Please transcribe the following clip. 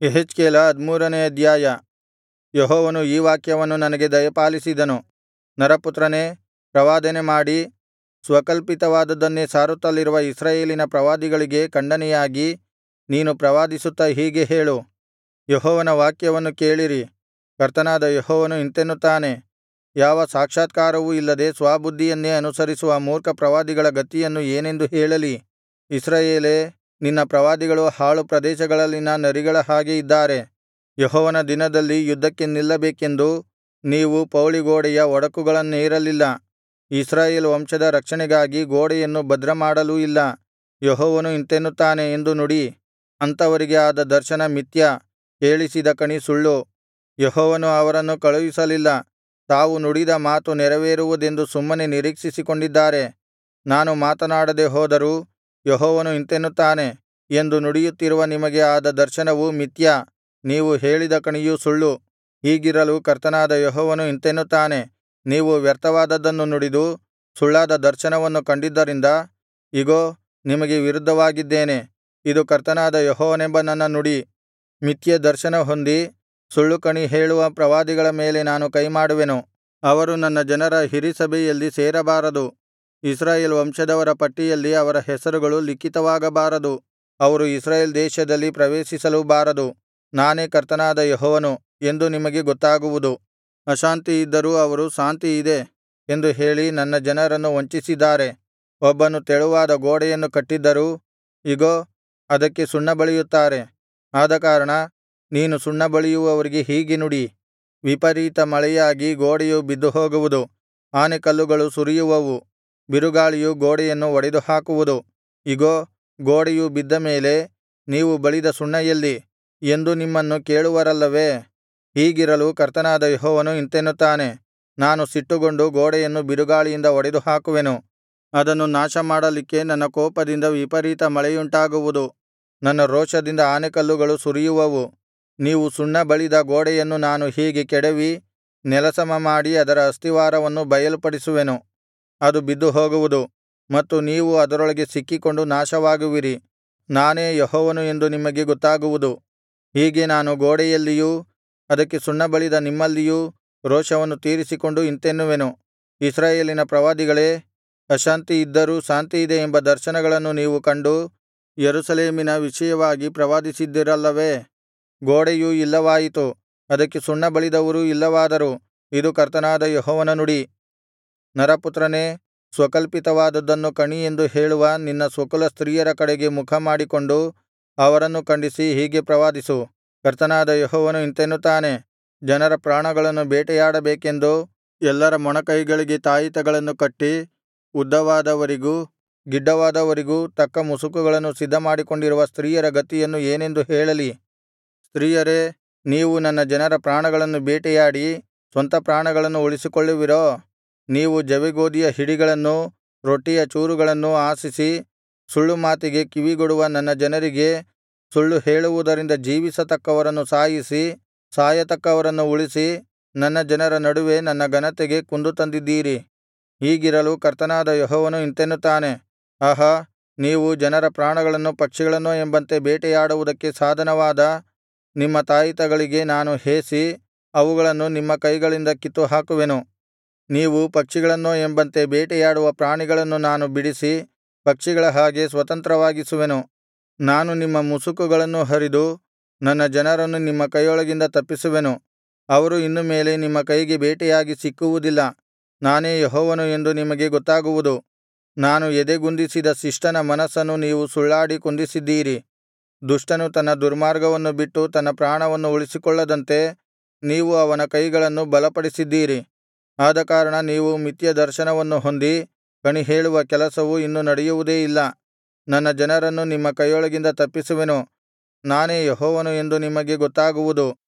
ಯೆಹೆಜ್ಕೇಲ ಹದಿಮೂರನೇ ಅಧ್ಯಾಯ ಯೆಹೋವನು ಈ ವಾಕ್ಯವನ್ನು ನನಗೆ ದಯಪಾಲಿಸಿದನು ನರಪುತ್ರನೇ ಪ್ರವಾದನೆ ಮಾಡಿ ಸ್ವಕಲ್ಪಿತವಾದದ್ದನ್ನೇ ಸಾರುತ್ತಲಿರುವ ಇಸ್ರಾಯೇಲಿನ ಪ್ರವಾದಿಗಳಿಗೆ ಖಂಡನೆಯಾಗಿ ನೀನು ಪ್ರವಾದಿಸುತ್ತಾ ಹೀಗೆ ಹೇಳು ಯೆಹೋವನ ವಾಕ್ಯವನ್ನು ಕೇಳಿರಿ ಕರ್ತನಾದ ಯೆಹೋವನು ಇಂತೆನ್ನುತ್ತಾನೆ ಯಾವ ಸಾಕ್ಷಾತ್ಕಾರವೂ ಇಲ್ಲದೆ ಸ್ವಬುದ್ಧಿಯನ್ನೇ ಅನುಸರಿಸುವ ಮೂರ್ಖ ಪ್ರವಾದಿಗಳ ಗತಿಯನ್ನು ಏನೆಂದು ಹೇಳಲಿ ಇಸ್ರಾಯೇಲೇ ನಿನ್ನ ಪ್ರವಾದಿಗಳು ಹಾಳು ಪ್ರದೇಶಗಳಲ್ಲಿನ ನರಿಗಳ ಹಾಗೆ ಇದ್ದಾರೆ ಯೆಹೋವನ ದಿನದಲ್ಲಿ ಯುದ್ಧಕ್ಕೆ ನಿಲ್ಲಬೇಕೆಂದು ನೀವು ಪೌಳಿಗೋಡೆಯ ಒಡಕುಗಳನ್ನೇರಲಿಲ್ಲ ಇಸ್ರಾಯೇಲ್ ವಂಶದ ರಕ್ಷಣೆಗಾಗಿ ಗೋಡೆಯನ್ನು ಭದ್ರಮಾಡಲೂ ಇಲ್ಲ ಯೆಹೋವನು ಇಂತೆನ್ನುತ್ತಾನೆ ಎಂದು ನುಡಿ ಅಂಥವರಿಗೆ ಆದ ದರ್ಶನ ಮಿಥ್ಯ ಕೇಳಿಸಿದ ಕಣಿ ಸುಳ್ಳು ಯೆಹೋವನು ಅವರನ್ನು ಕಳುಹಿಸಲಿಲ್ಲ ತಾವು ನುಡಿದ ಮಾತು ನೆರವೇರುವುದೆಂದು ಸುಮ್ಮನೆ ನಿರೀಕ್ಷಿಸಿಕೊಂಡಿದ್ದಾರೆ ನಾನು ಮಾತನಾಡದೆ ಹೋದರೂ ಯೆಹೋವನು ಇಂತೆನ್ನುತ್ತಾನೆ ಎಂದು ನುಡಿಯುತ್ತಿರುವ ನಿಮಗೆ ಆದ ದರ್ಶನವು ಮಿಥ್ಯ ನೀವು ಹೇಳಿದ ಕಣಿಯೂ ಸುಳ್ಳು ಹೀಗಿರಲು ಕರ್ತನಾದ ಯೆಹೋವನು ಇಂತೆನ್ನುತ್ತಾನೆ ನೀವು ವ್ಯರ್ಥವಾದದ್ದನ್ನು ನುಡಿದು ಸುಳ್ಳಾದ ದರ್ಶನವನ್ನು ಕಂಡಿದ್ದರಿಂದ ಇಗೋ ನಿಮಗೆ ವಿರುದ್ಧವಾಗಿದ್ದೇನೆ ಇದು ಕರ್ತನಾದ ಯೆಹೋವನೆಂಬ ನನ್ನ ನುಡಿ ಮಿಥ್ಯ ದರ್ಶನ ಹೊಂದಿ ಸುಳ್ಳು ಕಣಿ ಹೇಳುವ ಪ್ರವಾದಿಗಳ ಮೇಲೆ ನಾನು ಕೈಮಾಡುವೆನು ಅವರು ನನ್ನ ಜನರ ಹಿರೀಸಭೆಯಲ್ಲಿ ಸೇರಬಾರದು ಇಸ್ರಾಯೇಲ್ ವಂಶದವರ ಪಟ್ಟಿಯಲ್ಲಿ ಅವರ ಹೆಸರುಗಳು ಲಿಖಿತವಾಗಬಾರದು ಅವರು ಇಸ್ರಾಯೇಲ್ ದೇಶದಲ್ಲಿ ಪ್ರವೇಶಿಸಲೂ ಬಾರದು ನಾನೇ ಕರ್ತನಾದ ಯೆಹೋವನು ಎಂದು ನಿಮಗೆ ಗೊತ್ತಾಗುವುದು ಅಶಾಂತಿ ಇದ್ದರೂ ಅವರು ಶಾಂತಿ ಇದೆ ಎಂದು ಹೇಳಿ ನನ್ನ ಜನರನ್ನು ವಂಚಿಸಿದ್ದಾರೆ ಒಬ್ಬನು ತೆಳುವಾದ ಗೋಡೆಯನ್ನು ಕಟ್ಟಿದ್ದರೂ ಇಗೋ ಅದಕ್ಕೆ ಸುಣ್ಣ ಬಳಿಯುತ್ತಾರೆ ಆದಕಾರಣ ನೀನು ಸುಣ್ಣ ಬಳಿಯುವವರಿಗೆ ಹೀಗೆ ನುಡಿ ವಿಪರೀತ ಮಳೆಯಾಗಿ ಗೋಡೆಯು ಬಿದ್ದುಹೋಗುವುದು ಆನೆಕಲ್ಲುಗಳು ಸುರಿಯುವವು ಬಿರುಗಾಳಿಯು ಗೋಡೆಯನ್ನು ಒಡೆದುಹಾಕುವುದು ಇಗೋ ಗೋಡೆಯು ಬಿದ್ದ ಮೇಲೆ ನೀವು ಬಳಿದ ಸುಣ್ಣ ಎಲ್ಲಿ ಎಂದು ನಿಮ್ಮನ್ನು ಕೇಳುವರಲ್ಲವೇ ಹೀಗಿರಲು ಕರ್ತನಾದ ಯೆಹೋವನು ಇಂತೆನ್ನುತ್ತಾನೆ ನಾನು ಸಿಟ್ಟುಗೊಂಡು ಗೋಡೆಯನ್ನು ಬಿರುಗಾಳಿಯಿಂದ ಒಡೆದುಹಾಕುವೆನು ಅದನ್ನು ನಾಶಮಾಡಲಿಕ್ಕೆ ನನ್ನ ಕೋಪದಿಂದ ವಿಪರೀತ ಮಳೆಯುಂಟಾಗುವುದು ನನ್ನ ರೋಷದಿಂದ ಆನೆಕಲ್ಲುಗಳು ಸುರಿಯುವವು ನೀವು ಸುಣ್ಣ ಬಳಿದ ಗೋಡೆಯನ್ನು ನಾನು ಹೀಗೆ ಕೆಡವಿ ನೆಲಸಮ ಮಾಡಿ ಅದರ ಅಸ್ತಿವಾರವನ್ನು ಬಯಲುಪಡಿಸುವೆನು ಅದು ಬಿದ್ದುಹೋಗುವುದು ಮತ್ತು ನೀವು ಅದರೊಳಗೆ ಸಿಕ್ಕಿಕೊಂಡು ನಾಶವಾಗುವಿರಿ ನಾನೇ ಯೆಹೋವನು ಎಂದು ನಿಮಗೆ ಗೊತ್ತಾಗುವುದು ಹೀಗೆ ನಾನು ಗೋಡೆಯಲ್ಲಿಯೂ ಅದಕ್ಕೆ ಸುಣ್ಣ ಬಳಿದ ನಿಮ್ಮಲ್ಲಿಯೂ ರೋಷವನ್ನು ತೀರಿಸಿಕೊಂಡು ಇಂತೆನ್ನುವೆನು ಇಸ್ರಾಯೇಲಿನ ಪ್ರವಾದಿಗಳೇ ಅಶಾಂತಿ ಇದ್ದರೂ ಶಾಂತಿಯಿದೆ ಎಂಬ ದರ್ಶನಗಳನ್ನು ನೀವು ಕಂಡು ಯೆರೂಸಲೇಮಿನ ವಿಷಯವಾಗಿ ಪ್ರವಾದಿಸಿದ್ದಿರಲ್ಲವೇ ಗೋಡೆಯು ಇಲ್ಲವಾಯಿತು ಅದಕ್ಕೆ ಸುಣ್ಣ ಬಳಿದವರೂ ಇಲ್ಲವಾದರು ಇದು ಕರ್ತನಾದ ಯೆಹೋವನ ನುಡಿ ನರಪುತ್ರನೇ ಸ್ವಕಲ್ಪಿತವಾದದ್ದನ್ನು ಕಣಿ ಎಂದು ಹೇಳುವ ನಿನ್ನ ಸ್ವಕುಲ ಸ್ತ್ರೀಯರ ಕಡೆಗೆ ಮುಖಮಾಡಿಕೊಂಡು ಅವರನ್ನು ಖಂಡಿಸಿ ಹೀಗೆ ಪ್ರವಾದಿಸು ಕರ್ತನಾದ ಯೆಹೋವನು ಇಂತೆನ್ನುತ್ತಾನೆ ಜನರ ಪ್ರಾಣಗಳನ್ನು ಬೇಟೆಯಾಡಬೇಕೆಂದು ಎಲ್ಲರ ಮೊಣಕೈಗಳಿಗೆ ತಾಯಿತಗಳನ್ನು ಕಟ್ಟಿ ಉದ್ದವಾದವರಿಗೂ ಗಿಡ್ಡವಾದವರಿಗೂ ತಕ್ಕ ಮುಸುಕುಗಳನ್ನು ಸಿದ್ಧಮಾಡಿಕೊಂಡಿರುವ ಸ್ತ್ರೀಯರ ಗತಿಯನ್ನು ಏನೆಂದು ಹೇಳಲಿ ಸ್ತ್ರೀಯರೇ ನೀವು ನನ್ನ ಜನರ ಪ್ರಾಣಗಳನ್ನು ಬೇಟೆಯಾಡಿ ಸ್ವಂತ ಪ್ರಾಣಗಳನ್ನು ಉಳಿಸಿಕೊಳ್ಳುವಿರೋ ನೀವು ಜವೆಗೋದಿಯ ಹಿಡಿಗಳನ್ನೂ ರೊಟ್ಟಿಯ ಚೂರುಗಳನ್ನೂ ಆಶಿಸಿ ಸುಳ್ಳು ಮಾತಿಗೆ ಕಿವಿಗೊಡುವ ನನ್ನ ಜನರಿಗೆ ಸುಳ್ಳು ಹೇಳುವುದರಿಂದ ಜೀವಿಸತಕ್ಕವರನ್ನು ಸಾಯಿಸಿ ಸಾಯತಕ್ಕವರನ್ನು ಉಳಿಸಿ ನನ್ನ ಜನರ ನಡುವೆ ನನ್ನ ಘನತೆಗೆ ಕುಂದು ತಂದಿದ್ದೀರಿ ಹೀಗಿರಲು ಕರ್ತನಾದ ಯೆಹೋವನು ಇಂತೆನ್ನುತ್ತಾನೆ ಆಹಾ ನೀವು ಜನರ ಪ್ರಾಣಗಳನ್ನು ಪಕ್ಷಿಗಳನ್ನೋ ಎಂಬಂತೆ ಬೇಟೆಯಾಡುವುದಕ್ಕೆ ಸಾಧನವಾದ ನಿಮ್ಮ ತಾಯಿತಗಳಿಗೆ ನಾನು ಹೇಸಿ ಅವುಗಳನ್ನು ನಿಮ್ಮ ಕೈಗಳಿಂದ ಕಿತ್ತುಹಾಕುವೆನು ನೀವು ಪಕ್ಷಿಗಳನ್ನೋ ಎಂಬಂತೆ ಬೇಟೆಯಾಡುವ ಪ್ರಾಣಿಗಳನ್ನು ನಾನು ಬಿಡಿಸಿ ಪಕ್ಷಿಗಳ ಹಾಗೆ ಸ್ವತಂತ್ರವಾಗಿಸುವೆನು ನಾನು ನಿಮ್ಮ ಮುಸುಕುಗಳನ್ನು ಹರಿದು ನನ್ನ ಜನರನ್ನು ನಿಮ್ಮ ಕೈಯೊಳಗಿಂದ ತಪ್ಪಿಸುವೆನು ಅವರು ಇನ್ನು ಮೇಲೆ ನಿಮ್ಮ ಕೈಗೆ ಬೇಟೆಯಾಗಿ ಸಿಕ್ಕುವುದಿಲ್ಲ ನಾನೇ ಯೆಹೋವನು ಎಂದು ನಿಮಗೆ ಗೊತ್ತಾಗುವುದು ನಾನು ಎದೆಗುಂದಿಸಿದ ಶಿಷ್ಟನ ಮನಸ್ಸನ್ನು ನೀವು ಸುಳ್ಳಾಡಿ ಕುಂದಿಸಿದ್ದೀರಿ ದುಷ್ಟನು ತನ್ನ ದುರ್ಮಾರ್ಗವನ್ನು ಬಿಟ್ಟು ತನ್ನ ಪ್ರಾಣವನ್ನು ಉಳಿಸಿಕೊಳ್ಳದಂತೆ ನೀವು ಅವನ ಕೈಗಳನ್ನು ಬಲಪಡಿಸಿದ್ದೀರಿ ಆದಕಾರಣ ನೀವು ಮಿಥ್ಯ ದರ್ಶನವನ್ನು ಹೊಂದಿ ಕಣಿಹೇಳುವ ಕೆಲಸವು ಇನ್ನು ನಡೆಯುವುದೇ ಇಲ್ಲ ನನ್ನ ಜನರನ್ನು ನಿಮ್ಮ ಕೈಯೊಳಗಿಂದ ತಪ್ಪಿಸುವೆನು ನಾನೇ ಯೆಹೋವನು ಎಂದು ನಿಮಗೆ ಗೊತ್ತಾಗುವುದು